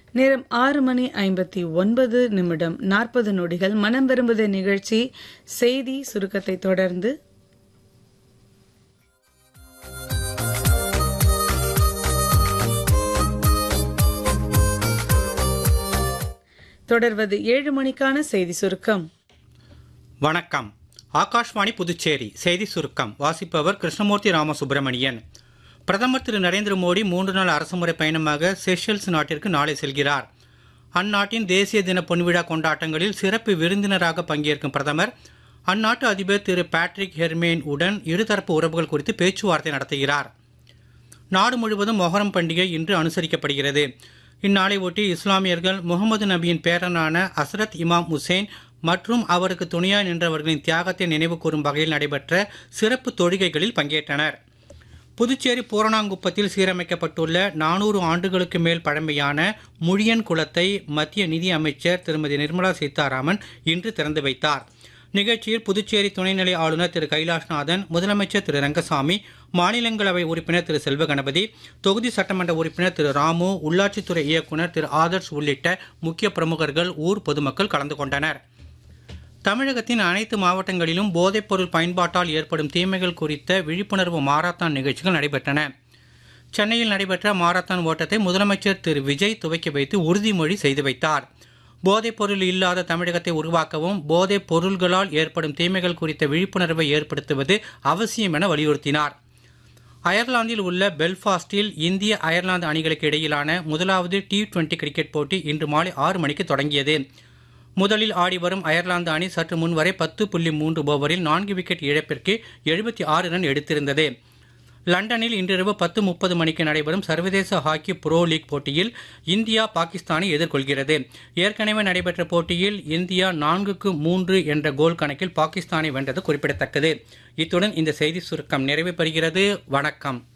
நேரம் ஆறு மணி ஐம்பத்தி ஒன்பது நிமிடம் நாற்பது நொடிகள் மனம் விரும்புத நிகழ்ச்சி செய்தி சுருக்கத்தை தொடர்ந்து தொடர்வது ஏழு மணிக்கான செய்தி சுருக்கம் வணக்கம் ஆகாஷ்வாணி புதுச்சேரி செய்தி சுருக்கம் வாசிப்பவர் கிருஷ்ணமூர்த்தி ராமசுப்பிரமணியன் பிரதமர் திரு நரேந்திர மோடி மூன்று நாள் அரசுமுறை பயணமாக செஷல்ஸ் நாட்டிற்கு நாளை செல்கிறார் அந்நாட்டின் தேசிய தின பொன்விழா கொண்டாட்டங்களில் சிறப்பு விருந்தினராக பங்கேற்கும் பிரதமர் அந்நாட்டு அதிபர் திரு பேட்ரிக் ஹெர்மேன் உடன் இருதரப்பு உறவுகள் குறித்து பேச்சுவார்த்தை நடத்துகிறார் நாடு முழுவதும் மொஹரம் பண்டிகை இன்று அனுசரிக்கப்படுகிறது இந்நாளை ஒட்டி இஸ்லாமியர்கள் முகமது நபியின் பேரனான அசரத் இமாம் ஹுசேன் மற்றும் அவருக்கு துணையாய் நின்றவர்களின் தியாகத்தை நினைவு கூறும் வகையில் நடைபெற்ற சிறப்பு தொழுகைகளில் பங்கேற்றனர் புதுச்சேரி பூரணாங்குப்பத்தில் சீரமைக்கப்பட்டுள்ள நானூறு ஆண்டுகளுக்கு மேல் பழமையான முழியன் குளத்தை மத்திய நிதி அமைச்சர் திருமதி நிர்மலா சீதாராமன் இன்று திறந்து வைத்தார் நிகழ்ச்சியில் புதுச்சேரி துணைநிலை ஆளுநர் திரு கைலாஷ்நாதன் முதலமைச்சர் திரு ரங்கசாமி மாநிலங்களவை உறுப்பினர் திரு செல்வ கணபதி தொகுதி சட்டமன்ற உறுப்பினர் திரு ராமு உள்ளாட்சித்துறை இயக்குனர் திரு ஆதர்ஷ் உள்ளிட்ட முக்கிய பிரமுகர்கள் ஊர் பொதுமக்கள் கலந்து கொண்டனர் தமிழகத்தின் அனைத்து மாவட்டங்களிலும் போதைப்பொருள் பயன்பாட்டால் ஏற்படும் தீமைகள் குறித்த விழிப்புணர்வு மாரத்தான் நிகழ்ச்சிகள் நடைபெற்றன சென்னையில் நடைபெற்ற மாரத்தான் ஓட்டத்தை முதலமைச்சர் திரு விஜய் துவக்கி வைத்து உறுதிமொழி செய்து வைத்தார் போதைப் பொருள் இல்லாத தமிழகத்தை உருவாக்கவும் போதைப் பொருள்களால் ஏற்படும் தீமைகள் குறித்த விழிப்புணர்வை ஏற்படுத்துவது அவசியம் என வலியுறுத்தினார் அயர்லாந்தில் உள்ள பெல்ஃபாஸ்டில் இந்திய அயர்லாந்து அணிகளுக்கு இடையிலான முதலாவது டி டுவெண்டி கிரிக்கெட் போட்டி இன்று மாலை ஆறு மணிக்கு தொடங்கியது முதலில் ஆடி வரும் அயர்லாந்து அணி சற்று முன்வரை பத்து புள்ளி மூன்று ஓவரில் நான்கு விக்கெட் இழப்பிற்கு எழுபத்தி ஆறு ரன் எடுத்திருந்தது லண்டனில் இன்றிரவு பத்து முப்பது மணிக்கு நடைபெறும் சர்வதேச ஹாக்கி புரோ லீக் போட்டியில் இந்தியா பாகிஸ்தானை எதிர்கொள்கிறது ஏற்கனவே நடைபெற்ற போட்டியில் இந்தியா நான்குக்கு மூன்று என்ற கோல் கணக்கில் பாகிஸ்தானை வென்றது குறிப்பிடத்தக்கது இத்துடன் இந்த செய்தி சுருக்கம் நிறைவு பெறுகிறது வணக்கம்